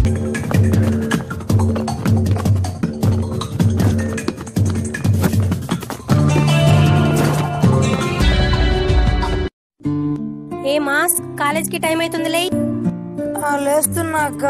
ఏ mass college కి time అవుతుందిలే ఆ, లేస్తున్నా అక్క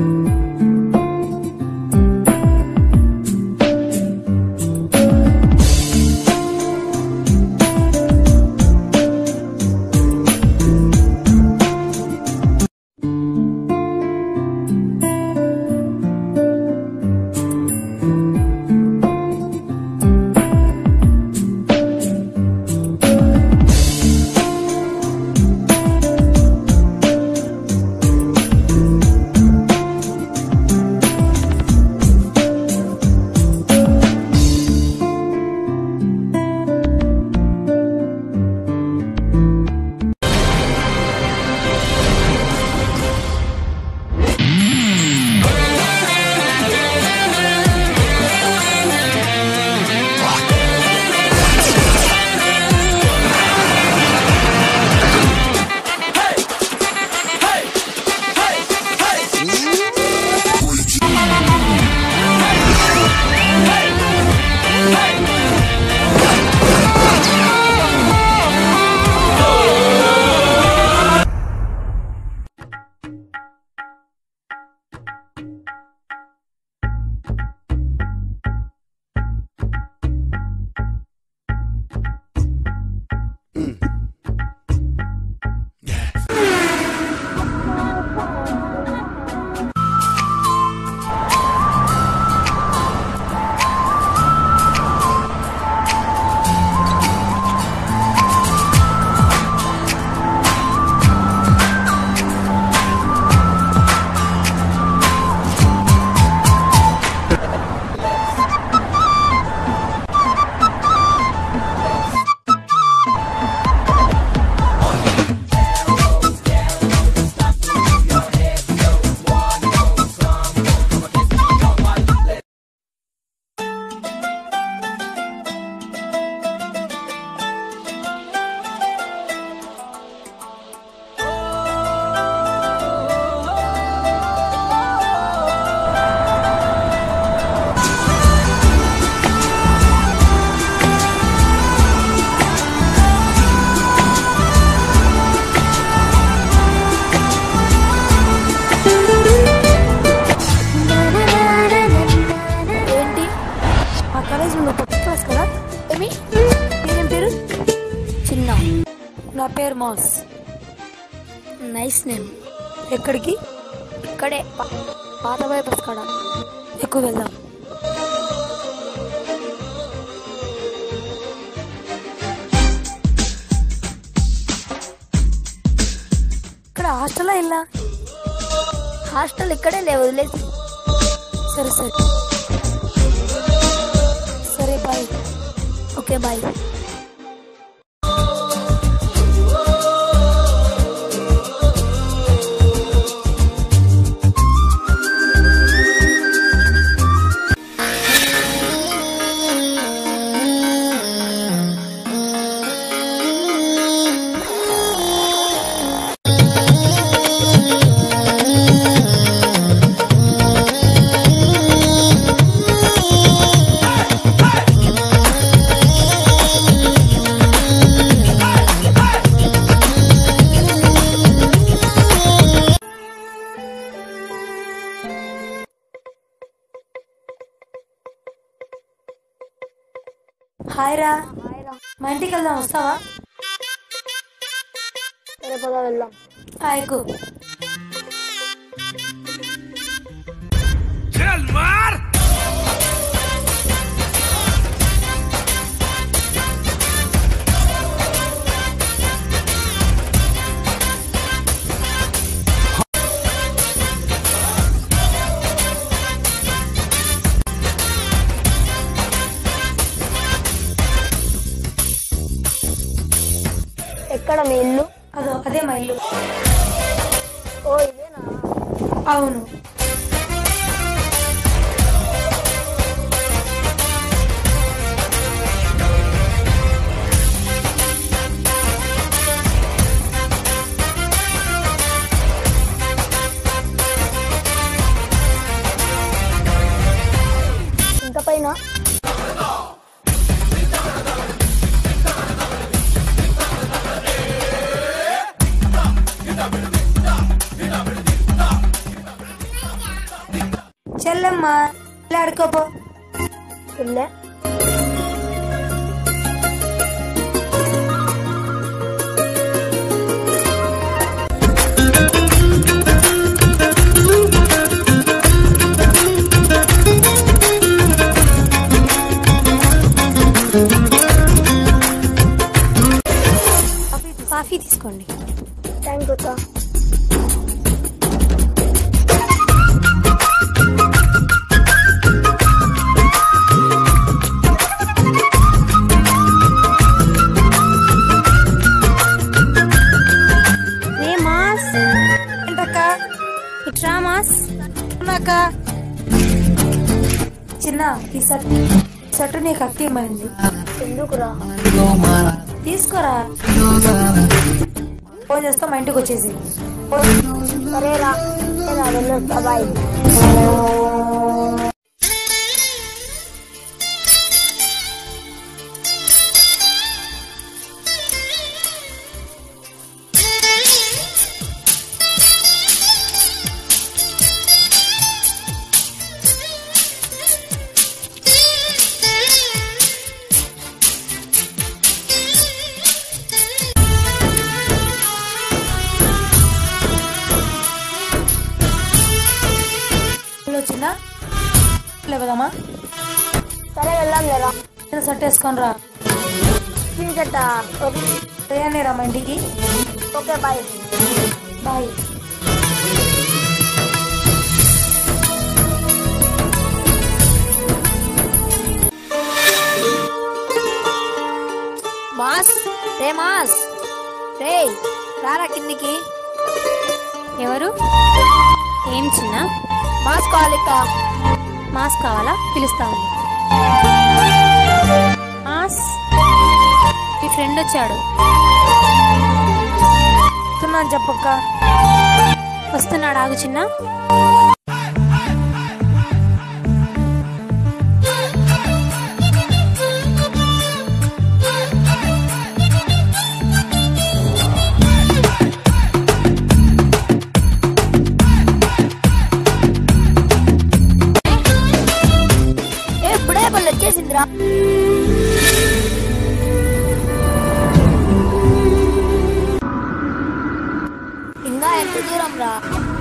ఏంటి ఆ కాలేజ్ నువ్వు కొత్త క్లాస్ కదా ఏమి పేరేం పేరు చిన్న నా పేరు మాస్ నైస్ నేమ్ ఎక్కడికి ఇక్కడే పా- పాత బైపాస్ కాడ ఎక్కువ వెళ్దాం ఇక్కడ హాస్టల్లో వెళ్ళా హాస్టల్ ఇక్కడే లేవు వదిలేసి సరే సరే సరే బాయ్ ఓకే బాయ్ హాయ్ రా మా ఇంటికి వెళ్దాం వస్తావా సరే పదా వెళ్దాం హాయ్కు ఎక్కడ మీ ఇల్లు అదో అదే మా ఇల్లు ఓ ఇదేనా అవును చెల్లెమ్మా ఇలా ఆడుకోపో వెళ్ళే కాఫీ తీసుకోండి థ్యాంక్ యూ అక్క ఏ మాస్ ఏంటక్క ఇట్రా మాస్ అక్క చిన్న ఈ షర్ట్ షర్ట్ నీకు అక్క ఇమ్మనింది ఎందుకురా తీసుకోరా ఫోన్ చేస్తా మా ఇంటికి వచ్చేసి సరేరా నేను వెళ్ళొస్తా బాయ్ హలో చిన్న లేవదమ్మా సరే వెళ్దాం లేరా షర్ట్ వేసుకొని రా టీషర్టా ఓకే ఉదయాన్నే రా మా ఇంటికి ఓకే బాయ్ బాయ్ మాస్ రే మాస్ రే రారా కిందికి ఎవరు ఏం చిన్న మాస్ కాలిక మాస్ కావాలా పిలుస్తాను మాస్ మీ ఫ్రెండ్ వచ్చాడు వస్తున్నాను చెప్పక్క వస్తున్నాడు ఆగు చిన్న ఏ ఇప్పుడే పళ్ళు వచ్చేసిందిరా ఇంకా ఎంత దూరం రా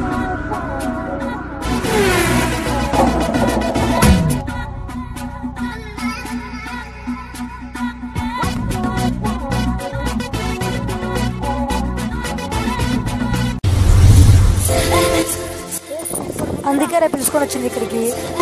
అందుకే రేపు పిలుచుకొని వచ్చింది ఇక్కడికి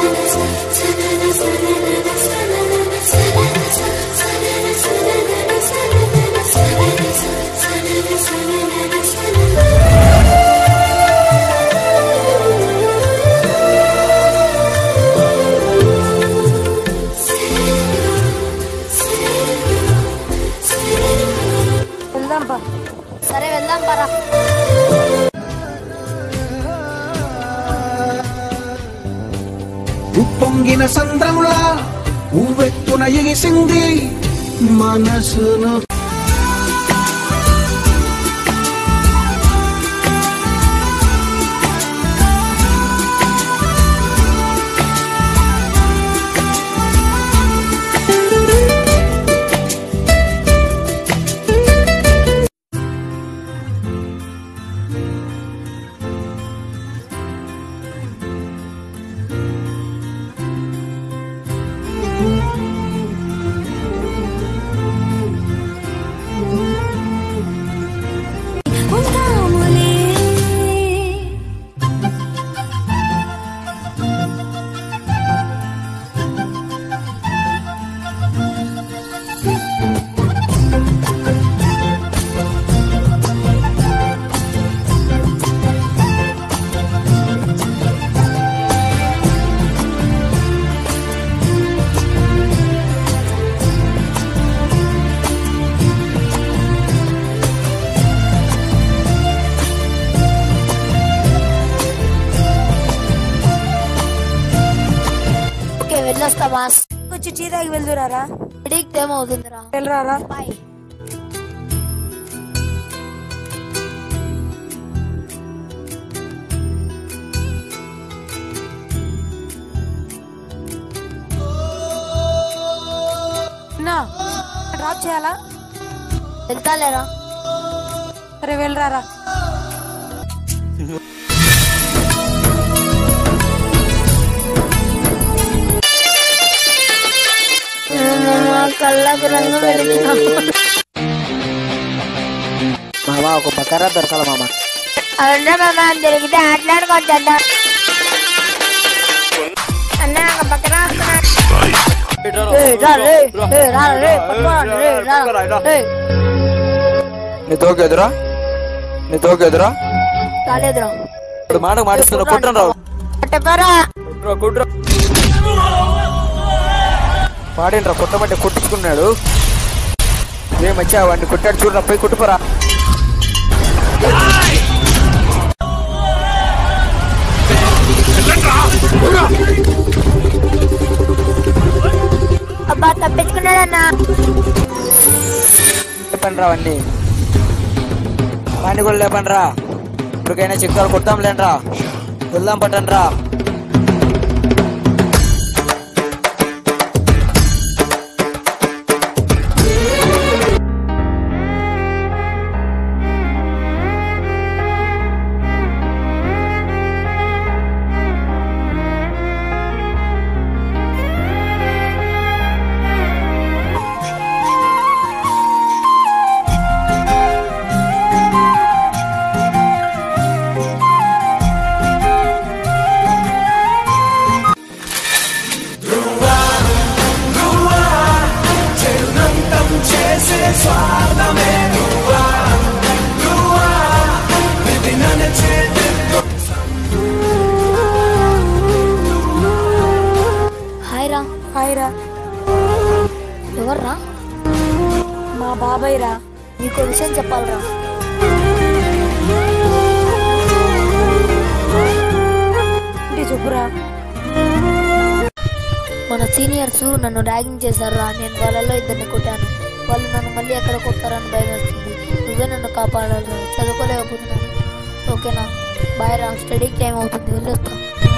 వెళ్దాం పా సరే వెళ్దాం పరా ఉప్పొంగిన సంద్రములా ఉవ్వెత్తున ఎగిసింది మనసును ఓకే వెళ్ళొస్తా మాస్ వచ్చి టీ తాగి వెళ్దురారా అడిగితే ఏమవుతుందిరా వెళ్ళరారా బాయ్ వచ్చేయాలా వెళ్తాలేరా సరే వెళ్ళరారా కళ్ళకు రంగు మామ ఒక బకరా దొరకాల మామ అవునా మామ దొరికితే ఆటలాడుకుంటా అన్న ఒక పక్కన నీ తోకెదురా నీ తోకెదురా రాలేదురా ఇప్పుడు మాట మాటిస్తున్నా కుట్రను రావు అట్టపరా కుట్ర కుట్ర వాడేంట్రా కుట్టమంటే కుట్టించుకున్నాడు ఏమచ్చా వాడిని కుట్టాడు చూడరా పోయి కుట్టుపరా అబ్బా తప్పించుకున్నాడన్నా లేపండి రా వాడిని వాడిని కూడా లేపండి రా ఇప్పటికైనా చెక్కాలు కొట్టాం లేండ్రా వెళ్దాం పట్టండి రా హాయ్ రా హాయ్ రా ఎవర్రా మా బాబాయ్ రా నీకు విషయం చెప్పాలిరా ఇంటి చెప్పురా మన సీనియర్స్ నన్ను ర్యాగింగ్ చేశారురా నేను వాళ్ళలో ఇద్దరిని కొట్టాను వాళ్ళు నన్ను మళ్ళీ ఎక్కడ కొడతారని భయం వేస్తుంది నువ్వే నన్ను కాపాడాలి చదువుకోలేకపోతున్నాను ఓకేనా బాయ్ రా స్టడీకి టైం అవుతుంది వెళ్ళొస్తా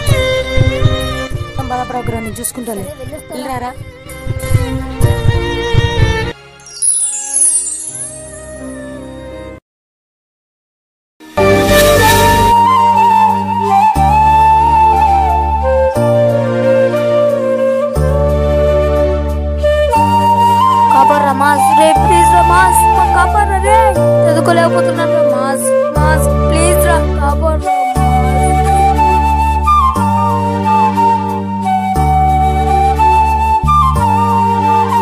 బాధ ప్రోగ్రామ్ చూసుకుంటాలే వెళ్ళొస్తా వెళ్ళరారా కాపాడరా మాస్ రే ప్లీజ్ రా మాస్ మాకు కాపాడరా రే చదువుకోలేకపోతున్నాను రా మాస్ మాస్ ప్లీజ్ రా కాపాడరా మాస్.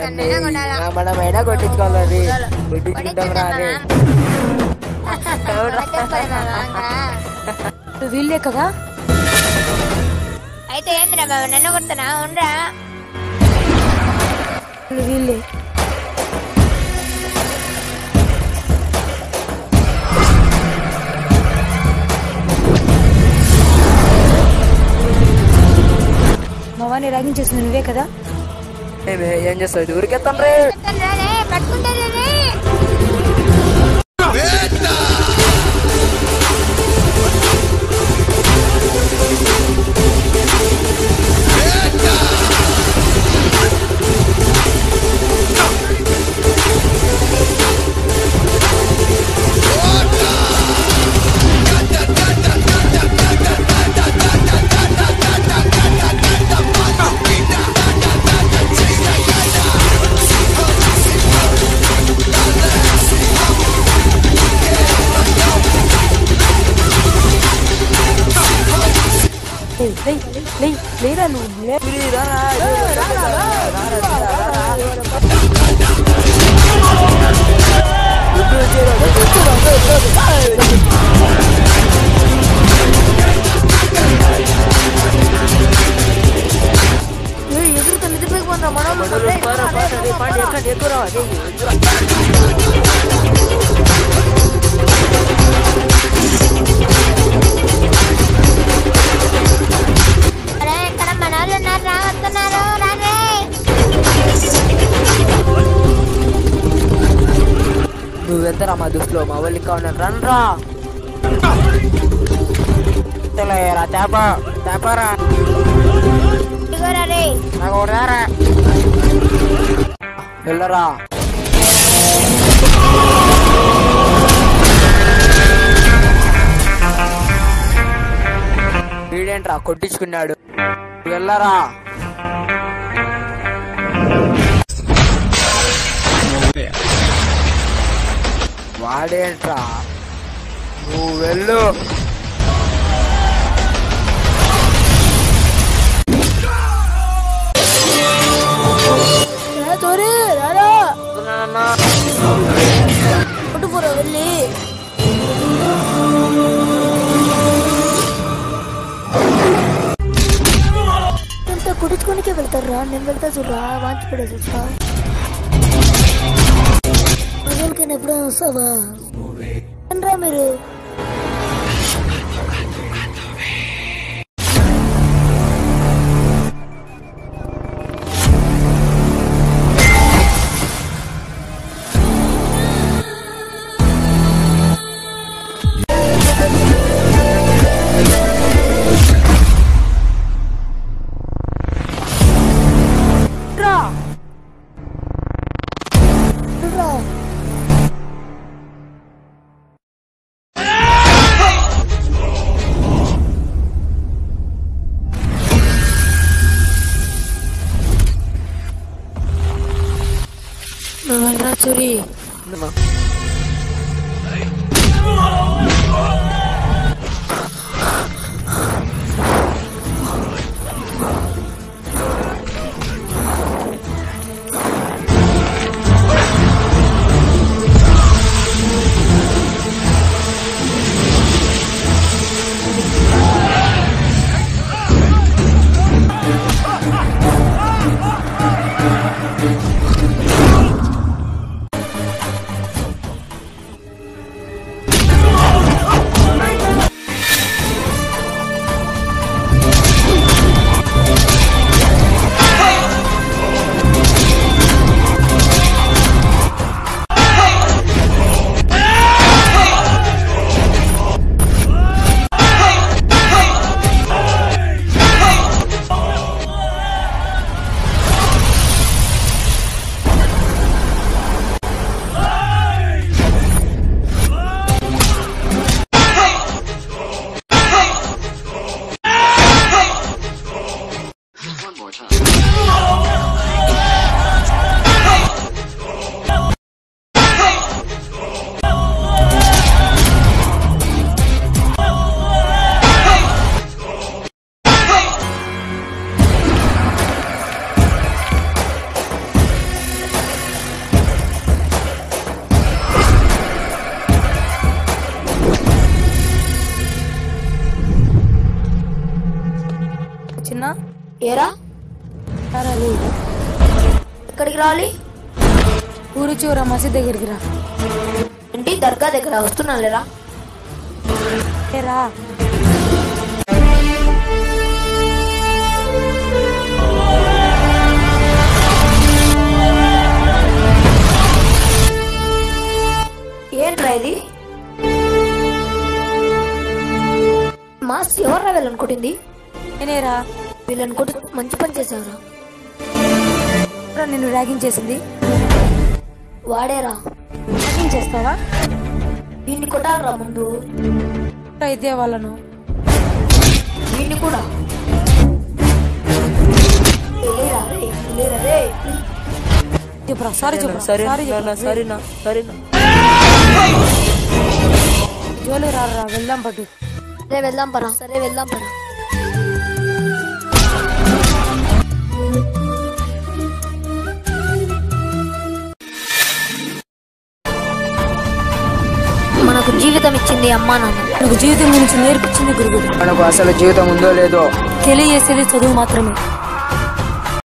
అన్ని మనమైనా కొట్టించుకోవాలి కొట్టించుకుంటాం రాని నువ్వు వీళ్ళే కదా అయితే ఏందిరా బాబు నన్ను కొడుతున్నా ఉండరా నువ్వు వీళ్ళే మా వాడిని ర్యాగింగ్ చేసింది నువ్వే కదా ఏమే, ఏం చేస్తావు ఊరికెత్తాం రే పట్టుకుంటారా లేయ్, లేయ్, లేయ్, లేరా నువ్వు లే. ఏయ్, ఎదురుతో నిద్రపోయిపోతున్నా మనోళ్ళు అరే ఇక్కడ మన వాళ్ళు ఉన్నారు రా వస్తున్నారు రానే నువ్వెంతరా మా దృష్టిలో మా వాళ్ళు ఇంకా ఉన్నారు రండ్రా తెలయ్యరా చేప చేపరా ఇదిగోరా రే నాకు ఒకటి రారా వెళ్ళరా వీడేంట్రా కొట్టించుకున్నాడు వెళ్ళరా వాడేంట్రా నువ్వు వెళ్ళు రా, తోరే, రారా. వస్తున్నానన్నా. కొట్టుకురా వెళ్ళి ఇంత కుడుచుకోనికే వెళ్తారా నేను వెళ్తా చూడరా వాంచి పడేసి వస్తా రోజులకైనా ఎప్పుడో వస్తావా రా మీరు రా రా నువ్వు వెళ్ళరా సూరి చిన్న ఏరా రారాలి ఎక్కడికి రావాలి ఊరు చివర మసీద్ దగ్గరికి రా ఇంటి దర్గా దగ్గర వస్తున్నా లేరా ఏ రా ఏంట్రా ఇది మాస్ ఎవర్రా వెళ్ళనుకుంటుంది నేనేరా వీళ్ళనుకుంటే మంచి పని చేశావురా ఎవరా నిన్ను ర్యాగింగ్ చేసింది వాడేరా ర్యాగింగ్ చేస్తావా వీడిని కొట్టాలరా ముందు అయితే వాళ్ళను వీడిని కూడా లేరా రే, లేరా రే. చెప్పురా సారీ చెప్పురా సరే సారీ నాన్న, చెప్పురా సరేనా సరేనా జోలి రారా వెళ్దాం పట్టు సరే వెళ్దాం పరా సరే వెళ్దాం పరా మనకు జీవితం ఇచ్చింది అమ్మా నాన్న నాకు జీవితం గురించి నేర్పించింది గురువు మనకు అసలు జీవితం ఉందో లేదో తెలియజేసేది చదువు మాత్రమే